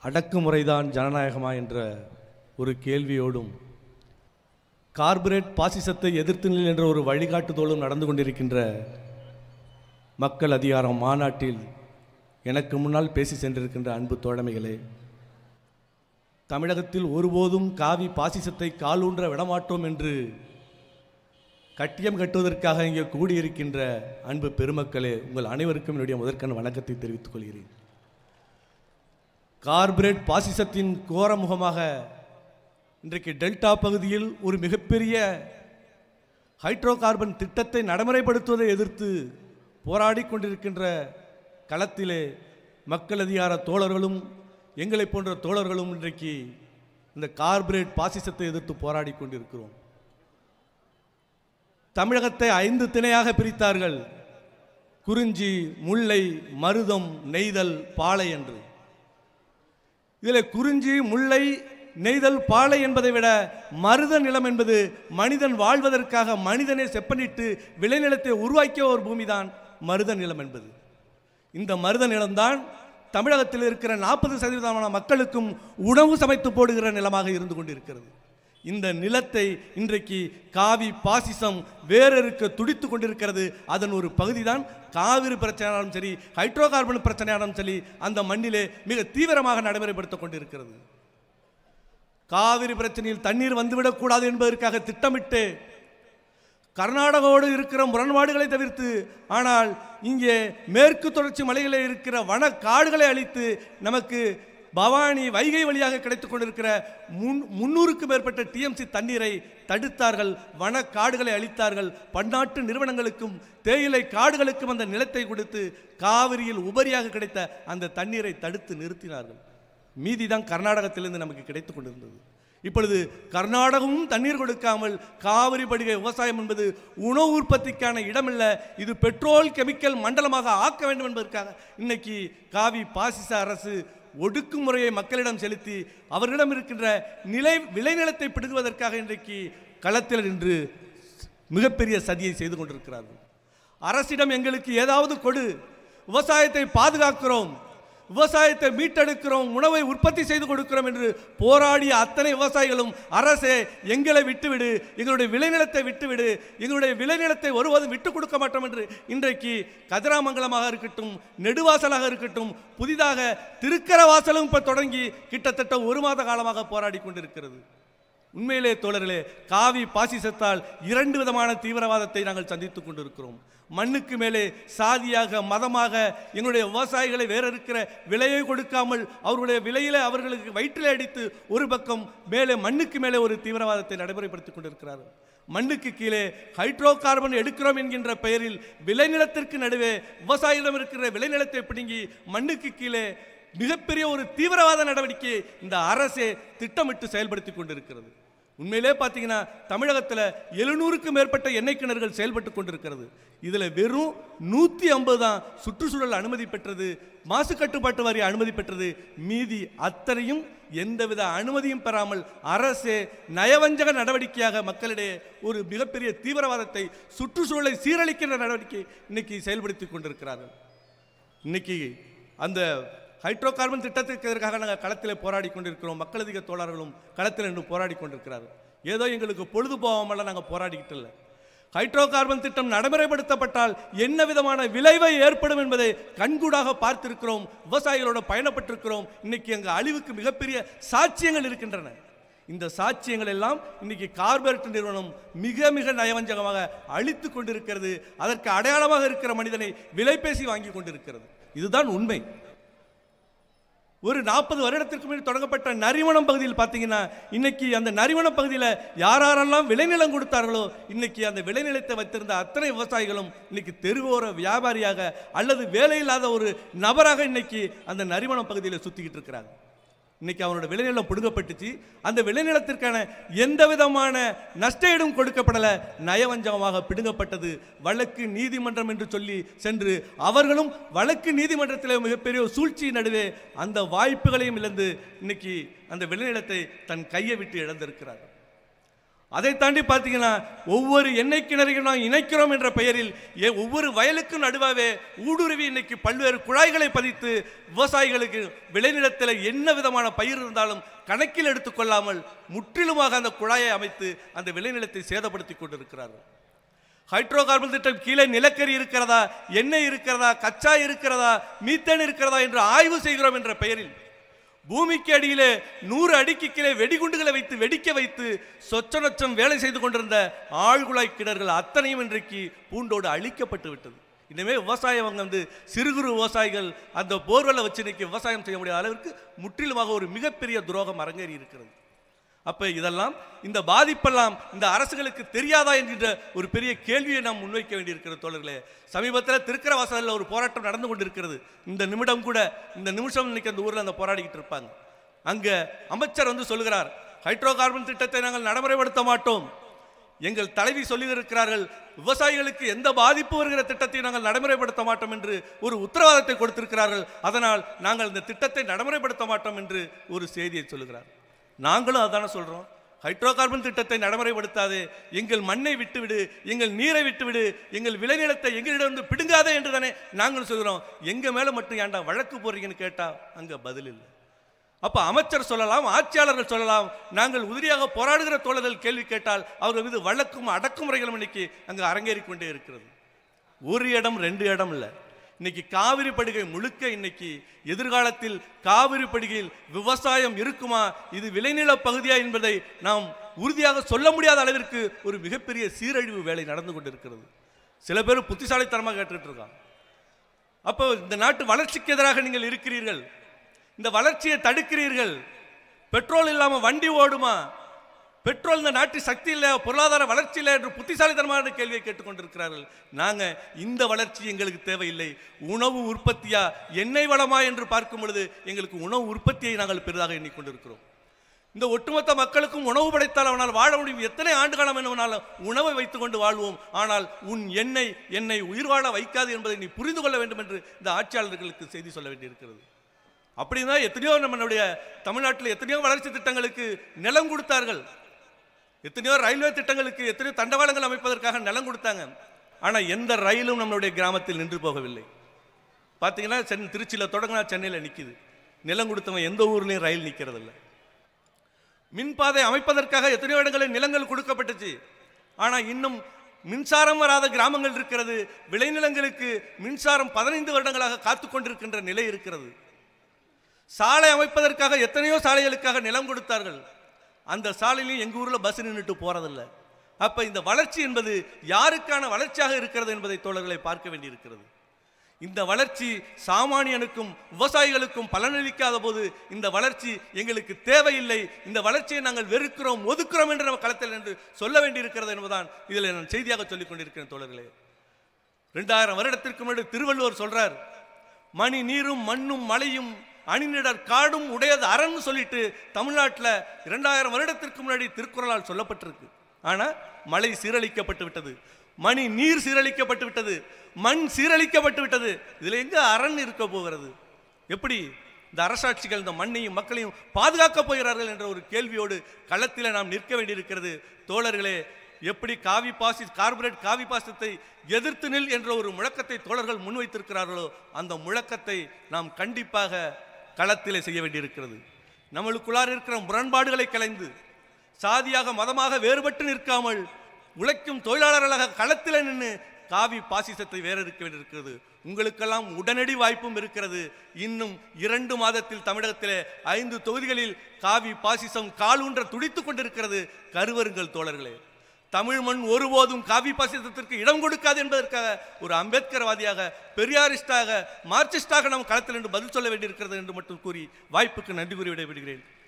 அடக்குமுறைதான் ஜனநாயகமா என்ற ஒரு கேள்வியோடும் கார்ப்பரேட் பாசிசத்தை எதிர்த்து நில் என்ற ஒரு வழிகாட்டுதோடும் நடந்து கொண்டிருக்கின்ற மக்கள் அதிகாரம் மாநாட்டில் எனக்கு முன்னால் பேசி சென்றிருக்கின்ற அன்பு தோழமைகளே தமிழகத்தில் ஒருபோதும் காவி பாசிசத்தை காலூன்ற விடமாட்டோம் என்று கட்டியம் கட்டுவதற்காக இங்கே கூடியிருக்கின்ற அன்பு பெருமக்களே உங்கள் அனைவருக்கும் என்னுடைய முதற்கண் வணக்கத்தை தெரிவித்துக் கொள்கிறேன் கார்ப்பரேட் பாசிசத்தின் கோர முகமாக இன்றைக்கு டெல்டா பகுதியில் ஒரு மிகப்பெரிய ஹைட்ரோ கார்பன் திட்டத்தை நடைமுறைப்படுத்துவதை எதிர்த்து போராடி கொண்டிருக்கின்ற களத்திலே மக்கள் அதிகார தோழர்களும் எங்களை போன்ற தோழர்களும் இன்றைக்கு இந்த கார்ப்பரேட் பாசிசத்தை எதிர்த்து போராடி கொண்டிருக்கிறோம் தமிழகத்தை ஐந்து திணையாக பிரித்தார்கள் குறிஞ்சி முல்லை மருதம் நெய்தல் பாலை என்று இதில் குறிஞ்சி முல்லை நெய்தல் பாலை என்பதை விட மருத நிலம் என்பது மனிதன் வாழ்வதற்காக மனிதனை செப்பனிட்டு விளைநிலத்தை உருவாக்கிய ஒரு பூமிதான் மருத நிலம் என்பது இந்த மருத நிலம்தான் தமிழகத்தில் இருக்கிற நாற்பது சதவீதமான மக்களுக்கும் உணவு சமைத்து போடுகிற நிலமாக இருந்து கொண்டிருக்கிறது இந்த நிலத்தை இன்றைக்கு காவி பாசிசம் வேறறுக்க துடித்து கொண்டிருக்கிறது அதன் ஒரு பகுதி தான் காவிரி பிரச்சனையாலும் சரி ஹைட்ரோ கார்பன் பிரச்சனையாலும் சரி அந்த மண்ணிலே மிக தீவிரமாக நடைமுறைப்படுத்திக் கொண்டிருக்கிறது காவிரி பிரச்சனையில் தண்ணீர் வந்துவிடக்கூடாது என்பதற்காக திட்டமிட்டு கர்நாடகாவோடு இருக்கிற முரண்பாடுகளை தவிர்த்து ஆனால் இங்கே மேற்கு தொடர்ச்சி மலைகளில் இருக்கிற வன காடுகளை அழித்து நமக்கு பவானி வைகை வழியாக கிடைத்துக் கொண்டிருக்கிற முன் முன்னூறுக்கும் மேற்பட்ட டிஎம்சி தண்ணீரை தடுத்தார்கள் வன காடுகளை அழித்தார்கள் பன்னாட்டு நிறுவனங்களுக்கும் தேயிலை காடுகளுக்கும் அந்த நிலத்தை கொடுத்து காவிரியில் உபரியாக கிடைத்த அந்த தண்ணீரை தடுத்து நிறுத்தினார்கள் மீதி தான் கர்நாடகத்திலிருந்து நமக்கு கிடைத்துக் கொண்டிருந்தது இப்பொழுது கர்நாடகமும் தண்ணீர் கொடுக்காமல் காவிரி படுகை விவசாயம் என்பது உணவு உற்பத்திக்கான இடமில்ல இது பெட்ரோல் கெமிக்கல் மண்டலமாக ஆக்க வேண்டும் என்பதற்காக இன்னைக்கு காவி பாசிச அரசு ஒடுக்குமுறையை மக்களிடம் செலுத்தி அவர்களிடம் இருக்கின்ற நிலை விளைநிலத்தை பிடுங்குவதற்காக இன்றைக்கு களத்தில் நின்று மிகப்பெரிய சதியை செய்து கொண்டிருக்கிறார்கள் அரசிடம் எங்களுக்கு ஏதாவது கொடு விவசாயத்தை பாதுகாக்கிறோம் விவசாயத்தை மீட்டெடுக்கிறோம் உணவை உற்பத்தி செய்து கொடுக்கிறோம் என்று போராடிய அத்தனை விவசாயிகளும் அரசே எங்களை விட்டுவிடு எங்களுடைய விளைநிலத்தை விட்டுவிடு எங்களுடைய விளைநிலத்தை ஒருவதும் விட்டுக் கொடுக்க மாட்டோம் என்று இன்றைக்கு கதிராமங்கலமாக இருக்கட்டும் நெடுவாசலாக இருக்கட்டும் புதிதாக திருக்கரவாசலும் இப்போ தொடங்கி கிட்டத்தட்ட ஒரு மாத காலமாக போராடி கொண்டிருக்கிறது உண்மையிலே தோழர்களே காவி பாசிசத்தால் இரண்டு விதமான தீவிரவாதத்தை நாங்கள் சந்தித்துக் கொண்டிருக்கிறோம் மண்ணுக்கு மேலே சாதியாக மதமாக எங்களுடைய விவசாயிகளை வேற இருக்கிற விலையை கொடுக்காமல் அவர்களுடைய விலையில அவர்களுக்கு வயிற்றிலே அடித்து ஒரு பக்கம் மேலே மண்ணுக்கு மேலே ஒரு தீவிரவாதத்தை நடைமுறைப்படுத்திக் கொண்டிருக்கிறார்கள் மண்ணுக்கு கீழே ஹைட்ரோ கார்பன் எடுக்கிறோம் என்கின்ற பெயரில் விளைநிலத்திற்கு நடுவே விவசாயிடம் இருக்கிற விளைநிலத்தை பிடுங்கி மண்ணுக்கு கீழே மிகப்பெரிய ஒரு தீவிரவாத நடவடிக்கையை இந்த அரசே திட்டமிட்டு செயல்படுத்தி கொண்டிருக்கிறது உண்மையிலே பார்த்தீங்கன்னா தமிழகத்தில் எழுநூறுக்கும் மேற்பட்ட எண்ணெய் கிணறுகள் செயல்பட்டு கொண்டிருக்கிறது இதில் வெறும் நூற்றி ஐம்பது தான் சுற்றுச்சூழல் அனுமதி பெற்றது மாசு கட்டுப்பாட்டு வாரிய அனுமதி பெற்றது மீதி அத்தனையும் எந்தவித அனுமதியும் பெறாமல் அரசே நயவஞ்சக நடவடிக்கையாக மக்களிடையே ஒரு மிகப்பெரிய தீவிரவாதத்தை சுற்றுச்சூழலை சீரழிக்கின்ற நடவடிக்கை இன்னைக்கு செயல்படுத்தி கொண்டிருக்கிறார்கள் இன்னைக்கு அந்த ஹைட்ரோ கார்பன் திட்டத்திற்கு எதிராக நாங்கள் களத்தில் போராடி கொண்டிருக்கிறோம் மக்களதிக தோழர்களும் களத்தில் நின்று போராடி கொண்டிருக்கிறார்கள் ஏதோ எங்களுக்கு பொழுது போகாமல் நாங்கள் போராடிக்கிட்டு இல்லை ஹைட்ரோ கார்பன் திட்டம் நடைமுறைப்படுத்தப்பட்டால் என்ன விதமான விளைவை ஏற்படும் என்பதை கண்கூடாக பார்த்திருக்கிறோம் விவசாயிகளோட பயணப்பட்டிருக்கிறோம் இன்னைக்கு எங்கள் அழிவுக்கு மிகப்பெரிய சாட்சியங்கள் இருக்கின்றன இந்த சாட்சியங்கள் எல்லாம் இன்னைக்கு கார்பரேட் நிறுவனம் மிக மிக நயவஞ்சகமாக அழித்து கொண்டிருக்கிறது அதற்கு அடையாளமாக இருக்கிற மனிதனை விலை பேசி வாங்கி கொண்டிருக்கிறது இதுதான் உண்மை ஒரு நாற்பது வருடத்திற்கு முன்னாடி தொடங்கப்பட்ட நரிமணம் பகுதியில் பார்த்தீங்கன்னா இன்னைக்கு அந்த நரிமணம் பகுதியில் யாரெல்லாம் விளைநிலம் கொடுத்தார்களோ இன்னைக்கு அந்த விளைநிலத்தை வைத்திருந்த அத்தனை விவசாயிகளும் இன்னைக்கு தெருவோர வியாபாரியாக அல்லது வேலையில்லாத ஒரு நபராக இன்னைக்கு அந்த நரிமணம் பகுதியில் சுற்றிக்கிட்டு இருக்கிறாங்க இன்னைக்கு அவனோட விளைநிலம் பிடுங்கப்பட்டுச்சு அந்த விளைநிலத்திற்கான எந்த விதமான நஷ்டஈடும் கொடுக்கப்படல நயவஞ்சகமாக பிடுங்கப்பட்டது வழக்கு நீதிமன்றம் என்று சொல்லி சென்று அவர்களும் வழக்கு நீதிமன்றத்தில் மிகப்பெரிய ஒரு சூழ்ச்சி நடுவே அந்த வாய்ப்புகளையும் இழந்து இன்னைக்கு அந்த விளைநிலத்தை தன் கையை விட்டு இழந்திருக்கிறார் அதை தாண்டி பார்த்தீங்கன்னா ஒவ்வொரு எண்ணெய் கிணறையும் நாம் இணைக்கிறோம் என்ற பெயரில் ஏ ஒவ்வொரு வயலுக்கும் நடுவாவே ஊடுருவி இன்னைக்கு பல்வேறு குழாய்களை பதித்து விவசாயிகளுக்கு விளைநிலத்தில் என்ன விதமான பயிர் இருந்தாலும் கணக்கில் எடுத்துக்கொள்ளாமல் முற்றிலுமாக அந்த குழாயை அமைத்து அந்த விளைநிலத்தை சேதப்படுத்தி கொண்டிருக்கிறார்கள் ஹைட்ரோ கார்பன் திட்டம் கீழே நிலக்கரி இருக்கிறதா எண்ணெய் இருக்கிறதா கச்சா இருக்கிறதா மீத்தேன் இருக்கிறதா என்று ஆய்வு செய்கிறோம் என்ற பெயரில் பூமிக்கு அடியிலே நூறு அடிக்கு கீழே வெடிகுண்டுகளை வைத்து வெடிக்க வைத்து சொச்ச நொச்சம் வேலை செய்து கொண்டிருந்த ஆழ்குழாய் கிணறுகள் அத்தனையும் இன்றைக்கு பூண்டோடு அழிக்கப்பட்டு விட்டது இனிமே விவசாயம் அங்கே வந்து சிறு குறு விவசாயிகள் அந்த போர்வெல்லை வச்சு இன்னைக்கு விவசாயம் செய்ய முடியாத அளவிற்கு முற்றிலுமாக ஒரு மிகப்பெரிய துரோகம் அரங்கேறி இருக்கிறது அப்ப இதெல்லாம் இந்த பாதிப்பெல்லாம் இந்த அரசுகளுக்கு தெரியாதா என்கின்ற ஒரு பெரிய கேள்வியை நாம் முன்வைக்க வேண்டியிருக்கிறது தோழர்களே சமீபத்தில் திருக்கரவாசலில் ஒரு போராட்டம் நடந்து கொண்டிருக்கிறது இந்த நிமிடம் கூட இந்த நிமிஷம் இன்னைக்கு அந்த ஊரில் அந்த போராடிக்கிட்டு இருப்பாங்க அங்க அமைச்சர் வந்து சொல்லுகிறார் ஹைட்ரோ கார்பன் திட்டத்தை நாங்கள் நடைமுறைப்படுத்த மாட்டோம் எங்கள் தலைவி சொல்லியிருக்கிறார்கள் விவசாயிகளுக்கு எந்த பாதிப்பு வருகிற திட்டத்தை நாங்கள் நடைமுறைப்படுத்த மாட்டோம் என்று ஒரு உத்தரவாதத்தை கொடுத்திருக்கிறார்கள் அதனால் நாங்கள் இந்த திட்டத்தை நடைமுறைப்படுத்த மாட்டோம் என்று ஒரு செய்தியை சொல்லுகிறார் நாங்களும் அதான சொல்றோம் ஹைட்ரோ கார்பன் திட்டத்தை நடைமுறைப்படுத்தாதே எங்கள் மண்ணை விட்டுவிடு எங்கள் நீரை விட்டுவிடு எங்கள் விளைநிலத்தை எங்களிடம் வந்து பிடுங்காதே என்று தானே நாங்களும் சொல்கிறோம் எங்க மேல மட்டும் ஏன்டா வழக்கு போடுறீங்கன்னு கேட்டா அங்க பதில் இல்லை அப்ப அமைச்சர் சொல்லலாம் ஆட்சியாளர்கள் சொல்லலாம் நாங்கள் உதிரியாக போராடுகிற தோழர்கள் கேள்வி கேட்டால் அவர்கள் மீது வழக்கும் அடக்குமுறைகளும் இன்னைக்கு அங்கு அரங்கேறி கொண்டே இருக்கிறது ஒரு இடம் ரெண்டு இடம் இல்லை இன்னைக்கு காவிரி படுகை முழுக்க இன்னைக்கு எதிர்காலத்தில் காவிரி படுகையில் விவசாயம் இருக்குமா இது விளைநில பகுதியா என்பதை நாம் உறுதியாக சொல்ல முடியாத அளவிற்கு ஒரு மிகப்பெரிய சீரழிவு வேலை நடந்து கொண்டிருக்கிறது சில பேர் புத்திசாலித்தனமாக கேட்டுட்டு இருக்காங்க அப்போ இந்த நாட்டு வளர்ச்சிக்கு எதிராக நீங்கள் இருக்கிறீர்கள் இந்த வளர்ச்சியை தடுக்கிறீர்கள் பெட்ரோல் இல்லாம வண்டி ஓடுமா பெட்ரோல் இந்த நாட்டு சக்தி இல்லை பொருளாதார வளர்ச்சி இல்லை என்று புத்திசாலித்தனமான கேள்வியை கேட்டுக்கொண்டிருக்கிறார்கள் நாங்க இந்த வளர்ச்சி எங்களுக்கு தேவையில்லை உணவு உற்பத்தியா எண்ணெய் வளமா என்று பார்க்கும் பொழுது எங்களுக்கு உணவு உற்பத்தியை நாங்கள் பெரிதாக எண்ணிக்கொண்டிருக்கிறோம் இந்த ஒட்டுமொத்த மக்களுக்கும் உணவு படைத்தால் அவனால் வாழ முடியும் எத்தனை ஆண்டு காலம் வேணுமானாலும் உணவை வைத்துக்கொண்டு வாழ்வோம் ஆனால் உன் எண்ணெய் என்னை உயிர் வாழ வைக்காது என்பதை நீ புரிந்து கொள்ள வேண்டும் என்று இந்த ஆட்சியாளர்களுக்கு செய்தி சொல்ல வேண்டியிருக்கிறது அப்படின்னா எத்தனையோ நம்மளுடைய தமிழ்நாட்டில் எத்தனையோ வளர்ச்சி திட்டங்களுக்கு நிலம் கொடுத்தார்கள் எத்தனையோ ரயில்வே திட்டங்களுக்கு எத்தனையோ தண்டவாளங்கள் அமைப்பதற்காக நிலம் கொடுத்தாங்க ஆனால் எந்த ரயிலும் நம்மளுடைய கிராமத்தில் நின்று போகவில்லை பார்த்தீங்கன்னா சென்னை திருச்சியில் தொடங்கினா சென்னையில் நிற்கிது நிலம் கொடுத்தவன் எந்த ஊர்லேயும் ரயில் நிற்கிறது இல்லை மின்பாதை அமைப்பதற்காக எத்தனையோ இடங்களில் நிலங்கள் கொடுக்கப்பட்டுச்சு ஆனால் இன்னும் மின்சாரம் வராத கிராமங்கள் இருக்கிறது விளைநிலங்களுக்கு மின்சாரம் பதினைந்து வருடங்களாக காத்து கொண்டிருக்கின்ற நிலை இருக்கிறது சாலை அமைப்பதற்காக எத்தனையோ சாலைகளுக்காக நிலம் கொடுத்தார்கள் அந்த சாலையிலையும் எங்கள் ஊரில் பஸ் நின்றுட்டு போறதில்ல அப்ப இந்த வளர்ச்சி என்பது யாருக்கான வளர்ச்சியாக இருக்கிறது என்பதை தோழர்களை பார்க்க வேண்டியிருக்கிறது இந்த வளர்ச்சி சாமானியனுக்கும் விவசாயிகளுக்கும் பலனளிக்காத போது இந்த வளர்ச்சி எங்களுக்கு தேவையில்லை இந்த வளர்ச்சியை நாங்கள் வெறுக்கிறோம் ஒதுக்குறோம் என்று நம்ம களத்தில் என்று சொல்ல வேண்டியிருக்கிறது என்பதுதான் இதில் நான் செய்தியாக சொல்லிக் கொண்டிருக்கிறேன் தோழர்களே ரெண்டாயிரம் வருடத்திற்கு முன்னாடி திருவள்ளுவர் சொல்றார் மணி நீரும் மண்ணும் மலையும் அணிநிடர் காடும் உடையது அறன்னு சொல்லிட்டு தமிழ்நாட்டில் இரண்டாயிரம் வருடத்திற்கு முன்னாடி திருக்குறளால் சொல்லப்பட்டிருக்கு ஆனா மலை சீரழிக்கப்பட்டு விட்டது மணி நீர் சீரழிக்கப்பட்டு விட்டது மண் சீரழிக்கப்பட்டு விட்டது இதுல எங்க அரண் இருக்க போகிறது எப்படி இந்த அரசாட்சிகள் இந்த மண்ணையும் மக்களையும் பாதுகாக்க போகிறார்கள் என்ற ஒரு கேள்வியோடு களத்தில் நாம் நிற்க வேண்டியிருக்கிறது தோழர்களே எப்படி காவி பாசி கார்பரேட் காவி பாசத்தை எதிர்த்து நில் என்ற ஒரு முழக்கத்தை தோழர்கள் முன்வைத்திருக்கிறார்களோ அந்த முழக்கத்தை நாம் கண்டிப்பாக களத்திலே செய்ய வேண்டியிருக்கிறது நம்மளுக்குள்ளார் இருக்கிற முரண்பாடுகளை கலைந்து சாதியாக மதமாக வேறுபட்டு நிற்காமல் உழைக்கும் தொழிலாளர்களாக களத்தில் நின்று காவி பாசிசத்தை வேற இருக்க வேண்டியிருக்கிறது உங்களுக்கெல்லாம் உடனடி வாய்ப்பும் இருக்கிறது இன்னும் இரண்டு மாதத்தில் தமிழகத்திலே ஐந்து தொகுதிகளில் காவி பாசிசம் காலூன்ற துடித்துக் கொண்டிருக்கிறது கருவருங்கள் தோழர்களே தமிழ் மண் ஒருபோதும் காவி பாசிசத்திற்கு இடம் கொடுக்காது என்பதற்காக ஒரு அம்பேத்கர்வாதியாக பெரியாரிஸ்டாக மார்க்சிஸ்டாக நாம் களத்தில் என்று பதில் சொல்ல வேண்டியிருக்கிறது என்று மட்டும் கூறி வாய்ப்புக்கு நன்றி கூறி விடைபெறுகிறேன்